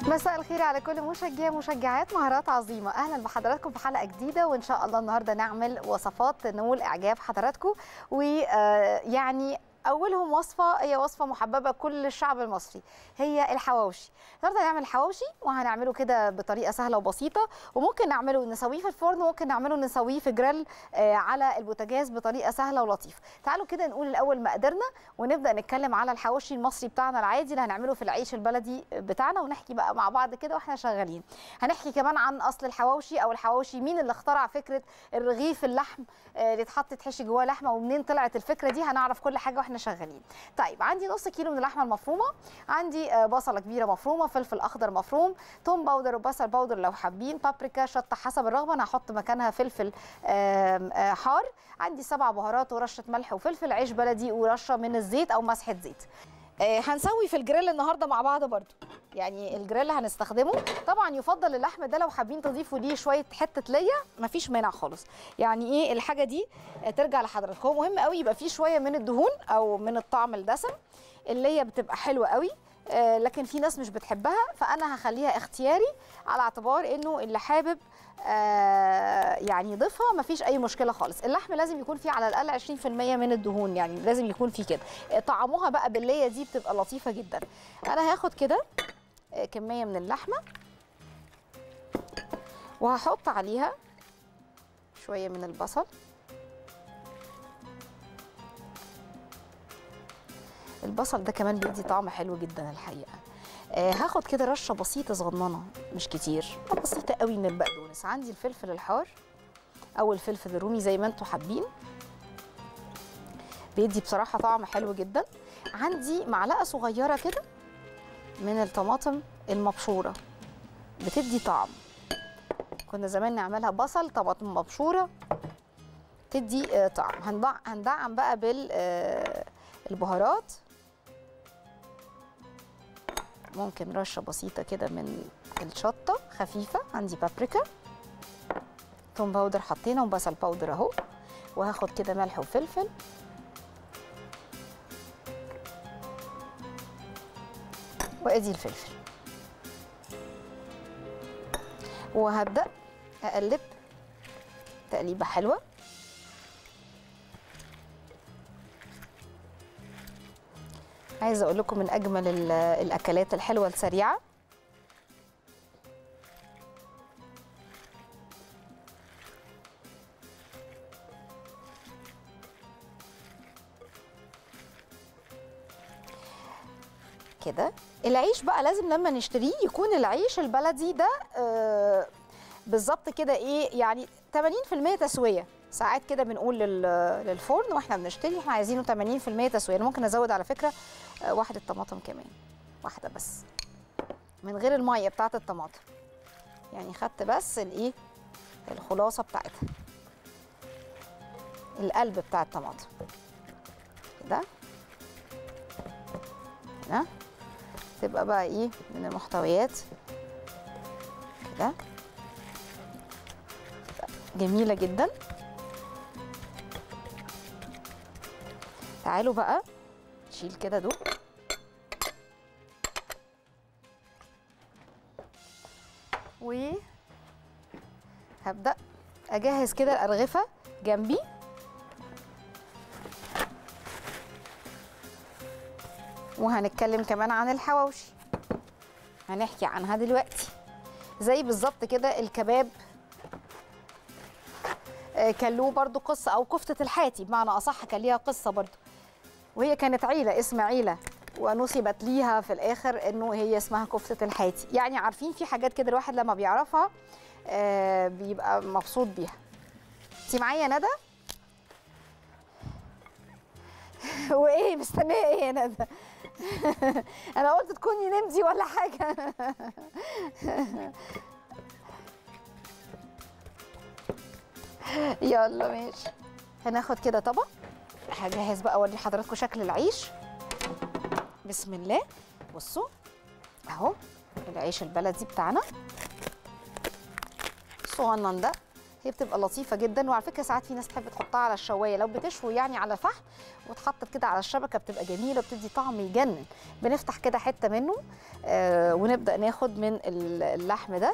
مساء الخير على كل مشجع مشجعات مهارات عظيمة أهلا بحضراتكم في حلقة جديدة وإن شاء الله النهاردة نعمل وصفات نول إعجاب حضراتكم ويعني أولهم وصفة هي وصفة محببة كل الشعب المصري هي الحواوشي النهارده هنعمل حواوشي وهنعمله كده بطريقة سهلة وبسيطة وممكن نعمله نسويه في الفرن وممكن نعمله نسويه في جريل آه، على البوتاجاز بطريقة سهلة ولطيفة تعالوا كده نقول الأول مقاديرنا ونبدأ نتكلم على الحواوشي المصري بتاعنا العادي اللي هنعمله في العيش البلدي بتاعنا ونحكي بقى مع بعض كده واحنا شغالين هنحكي كمان عن أصل الحواوشي أو الحواوشي مين اللي اخترع فكرة الرغيف اللحم آه، اللي اتحط تحشي جواه لحمة ومنين طلعت الفكرة دي هنعرف كل حاجة واحنا شغالين طيب عندي نص كيلو من اللحمه المفرومه عندي آه، بصله كبيره مفرومه فلفل اخضر مفروم توم باودر وبصل باودر لو حابين بابريكا شطه حسب الرغبه انا هحط مكانها فلفل آم، آه، حار عندي سبع بهارات ورشه ملح وفلفل عيش بلدي ورشه من الزيت او مسحه زيت آه، هنسوي في الجريل النهارده مع بعض برضو يعني الجريل اللي هنستخدمه طبعا يفضل اللحم ده لو حابين تضيفوا ليه شويه حته ليا مفيش مانع خالص يعني ايه الحاجه دي آه، ترجع لحضرتك هو مهم قوي يبقى فيه شويه من الدهون او من الطعم الدسم اللي بتبقى حلوه قوي آه، لكن في ناس مش بتحبها فانا هخليها اختياري على اعتبار انه اللي حابب آه، يعني يضيفها مفيش اي مشكله خالص اللحم لازم يكون فيه على الاقل 20% من الدهون يعني لازم يكون فيه كده آه، طعمها بقى بالليه دي بتبقى لطيفه جدا انا هاخد كده آه، كميه من اللحمه وهحط عليها شويه من البصل البصل ده كمان بيدي طعم حلو جدا الحقيقه آه هاخد كده رشه بسيطه صغننه مش كتير بسيطه قوي من البقدونس عندي الفلفل الحار او الفلفل الرومي زي ما انتم حابين بيدي بصراحه طعم حلو جدا عندي معلقه صغيره كده من الطماطم المبشوره بتدي طعم كنا زمان نعملها بصل طماطم مبشوره تدي آه، طعم هندع- هندعم بقى بالبهارات ممكن رشه بسيطه كده من الشطه خفيفه عندي بابريكا توم باودر حطينا وبصل باودر اهو وهاخد كده ملح وفلفل وادي الفلفل وهبدا اقلب تقليبه حلوه عايزه اقول لكم من اجمل ال- الاكلات الحلوه السريعه كده العيش بقى لازم لما نشتريه يكون العيش البلدي ده آه، بالظبط كده ايه يعني 80% تسويه ساعات كده بنقول لل- للفرن واحنا بنشتري احنا عايزينه 80% تسويه انا ممكن ازود على فكره آه، واحده طماطم كمان واحده بس من غير الميه بتاعه الطماطم يعني خدت بس الايه الخلاصه بتاعتها القلب بتاع الطماطم كده كده تبقى بقى ايه من المحتويات كده جميله جدا تعالوا بقى نشيل كده دول و هبدأ أجهز كده الأرغفة جنبي وهنتكلم كمان عن الحواوشي هنحكي عنها دلوقتي زي بالظبط كده الكباب آه، كان له برضو قصة أو كفتة الحاتي بمعنى أصح كان ليها قصة برضو وهي كانت عيلة اسم عيلة ونسبت ليها في الآخر إنه هي اسمها كفتة الحاتي يعني عارفين في حاجات كده الواحد لما بيعرفها آه، بيبقى مبسوط بيها انت معايا يا ندى وايه مستنيه ايه يا ندى انا قلت تكوني نمتي ولا حاجه يلا ماشي هناخد كده طبق هجهز بقى اوري لحضراتكم شكل العيش بسم الله بصوا اهو العيش البلدي بتاعنا الصغنن ده هي بتبقى لطيفه جدا وعلى فكره ساعات في ناس تحب تحطها على الشوايه لو بتشوي يعني على فحم واتحطت كده على الشبكه بتبقى جميله بتدي طعم يجنن بنفتح كده حته منه آه ونبدا ناخد من ال- اللحم ده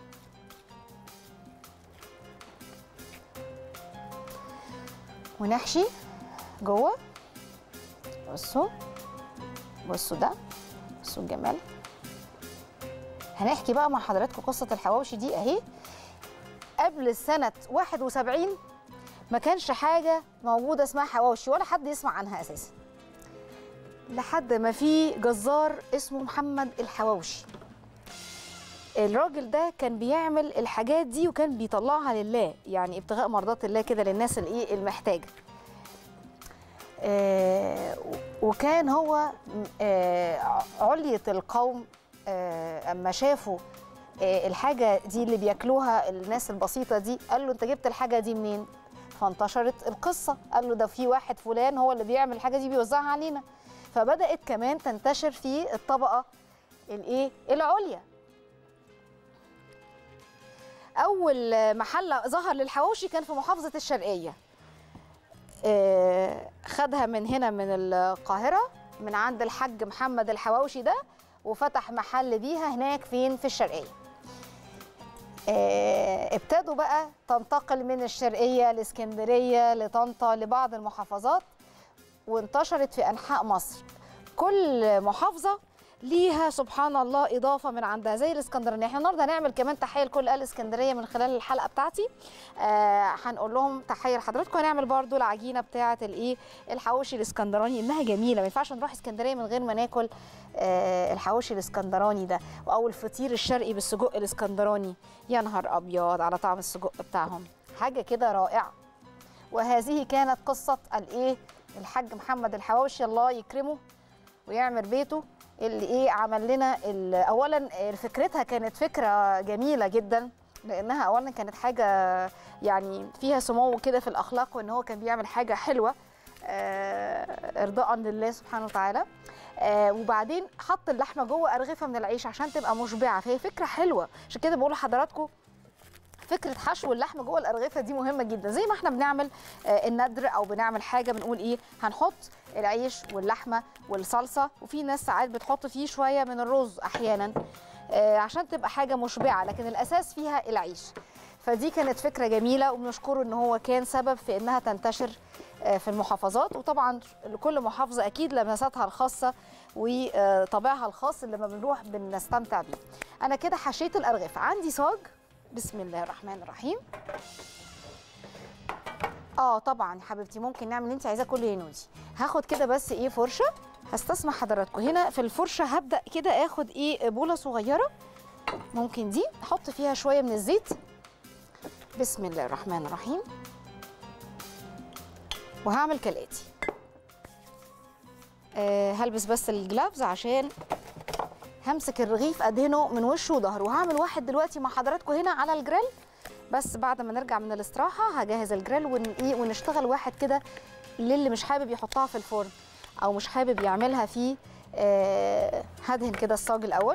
ونحشي جوه بصوا بصوا ده بصوا الجمال هنحكي بقى مع حضراتكم قصه الحواوشي دي اهي قبل سنه 71 ما كانش حاجه موجوده اسمها حواوشي ولا حد يسمع عنها اساسا لحد ما في جزار اسمه محمد الحواوشي الراجل ده كان بيعمل الحاجات دي وكان بيطلعها لله يعني ابتغاء مرضات الله كده للناس الايه المحتاجه آه، وكان هو آه، علية القوم آه، اما شافوا آه، الحاجه دي اللي بياكلوها الناس البسيطه دي قال له انت جبت الحاجه دي منين فانتشرت القصه قال له ده في واحد فلان هو اللي بيعمل الحاجه دي بيوزعها علينا فبدات كمان تنتشر في الطبقه الايه العليا اول محل ظهر للحواوشي كان في محافظه الشرقيه آه، خدها من هنا من القاهره من عند الحاج محمد الحواوشي ده وفتح محل بيها هناك فين في الشرقيه آه، ابتدوا بقى تنتقل من الشرقيه لاسكندريه لطنطا لبعض المحافظات وانتشرت في انحاء مصر كل محافظه ليها سبحان الله اضافه من عندها زي الاسكندرانيه احنا النهارده هنعمل كمان تحيه لكل اهل اسكندريه من خلال الحلقه بتاعتي آه هنقول لهم تحيه لحضراتكم هنعمل برضو العجينه بتاعه الايه الحواوشي الاسكندراني انها جميله ما ينفعش نروح اسكندريه من غير ما ناكل آه الحواوشي الاسكندراني ده او الفطير الشرقي بالسجق الاسكندراني يا نهار ابيض على طعم السجق بتاعهم حاجه كده رائعه وهذه كانت قصه الايه الحاج محمد الحواوشي الله يكرمه ويعمر بيته اللي ايه عمل لنا ال- اولا فكرتها كانت فكره جميله جدا لانها اولا كانت حاجه يعني فيها سمو كده في الاخلاق وان هو كان بيعمل حاجه حلوه آه، ارضاء لله سبحانه وتعالى آه، وبعدين حط اللحمه جوه ارغفه من العيش عشان تبقى مشبعه فهي فكره حلوه عشان كده بقول لحضراتكم فكره حشو اللحمه جوه الارغفه دي مهمه جدا زي ما احنا بنعمل آه، الندر او بنعمل حاجه بنقول ايه هنحط العيش واللحمه والصلصه وفي ناس ساعات بتحط فيه شويه من الرز احيانا آه، عشان تبقى حاجه مشبعه لكن الاساس فيها العيش فدي كانت فكره جميله وبنشكره ان هو كان سبب في انها تنتشر آه، في المحافظات وطبعا لكل محافظه اكيد لمساتها الخاصه وطابعها الخاص اللي لما بنروح بنستمتع بيه انا كده حشيت الارغفه عندي صاج بسم الله الرحمن الرحيم اه طبعا يا حبيبتي ممكن نعمل اللي انت عايزاه كله يا نودي هاخد كده بس ايه فرشه هستسمح حضراتكم هنا في الفرشه هبدا كده اخد ايه بوله صغيره ممكن دي احط فيها شويه من الزيت بسم الله الرحمن الرحيم وهعمل كالاتي أه هلبس بس الجلافز عشان همسك الرغيف ادهنه من وشه وظهره وهعمل واحد دلوقتي مع حضراتكم هنا على الجريل بس بعد ما نرجع من الاستراحه هجهز الجريل ون... إيه ونشتغل واحد كده للي مش حابب يحطها في الفرن او مش حابب يعملها في آه هدهن كده الصاج الاول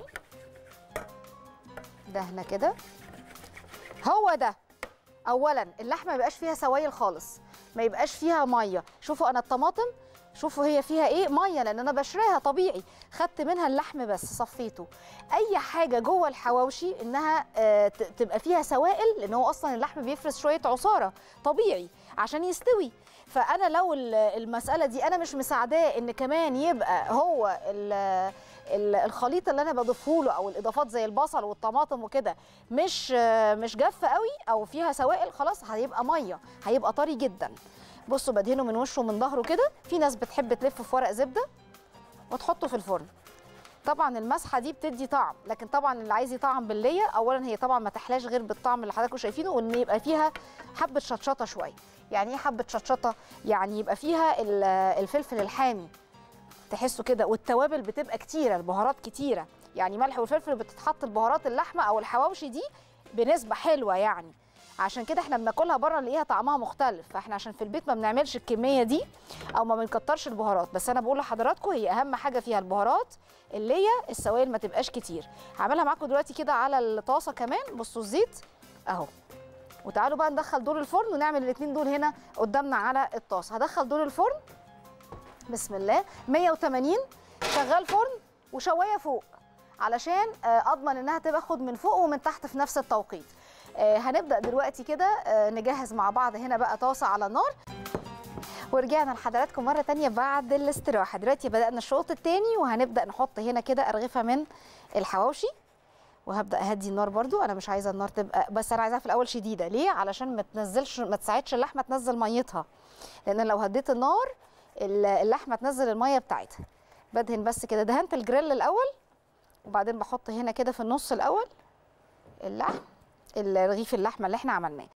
دهنه كده هو ده اولا اللحمه ما يبقاش فيها سوائل خالص ما يبقاش فيها ميه شوفوا انا الطماطم شوفوا هي فيها ايه ميه لان انا بشراها طبيعي خدت منها اللحم بس صفيته اي حاجه جوه الحواوشي انها آه، ت- تبقى فيها سوائل لان هو اصلا اللحم بيفرز شويه عصاره طبيعي عشان يستوي فانا لو ال- المساله دي انا مش مساعداه ان كمان يبقى هو ال- ال- الخليط اللي انا بضيفه له او الاضافات زي البصل والطماطم وكده مش آه، مش جافه قوي او فيها سوائل خلاص هيبقى ميه هيبقى طري جدا بصوا بدهنه من وشه ومن ظهره كده في ناس بتحب تلف في ورق زبده وتحطه في الفرن طبعا المسحه دي بتدي طعم لكن طبعا اللي عايز يطعم بالليه اولا هي طبعا ما تحلاش غير بالطعم اللي حضراتكم شايفينه وان يبقى فيها حبه شطشطه شويه يعني ايه حبه شطشطه يعني يبقى فيها ال- الفلفل الحامي تحسوا كده والتوابل بتبقى كتيره البهارات كتيره يعني ملح وفلفل بتتحط البهارات اللحمه او الحواوشي دي بنسبه حلوه يعني عشان كده احنا بناكلها بره نلاقيها طعمها مختلف فاحنا عشان في البيت ما بنعملش الكميه دي او ما بنكترش البهارات بس انا بقول لحضراتكم هي اهم حاجه فيها البهارات اللي هي السوائل ما تبقاش كتير هعملها معاكم دلوقتي كده على الطاسه كمان بصوا الزيت اهو وتعالوا بقى ندخل دول الفرن ونعمل الاثنين دول هنا قدامنا على الطاسه هدخل دول الفرن بسم الله 180 شغال فرن وشوايه فوق علشان آه، اضمن انها تاخد من فوق ومن تحت في نفس التوقيت آه، هنبدا دلوقتي كده آه، نجهز مع بعض هنا بقى طاسه على النار ورجعنا لحضراتكم مره تانية بعد الاستراحه دلوقتي بدانا الشوط التاني وهنبدا نحط هنا كده ارغفه من الحواوشي وهبدا اهدي النار برضو انا مش عايزه النار تبقى بس انا عايزاها في الاول شديده ليه علشان ما تنزلش ما تساعدش اللحمه تنزل ميتها لان لو هديت النار ال- اللحمه تنزل الميه بتاعتها بدهن بس كده دهنت الجريل الاول وبعدين بحط هنا كده في النص الاول اللحم الرغيف اللحمه اللي احنا عملناه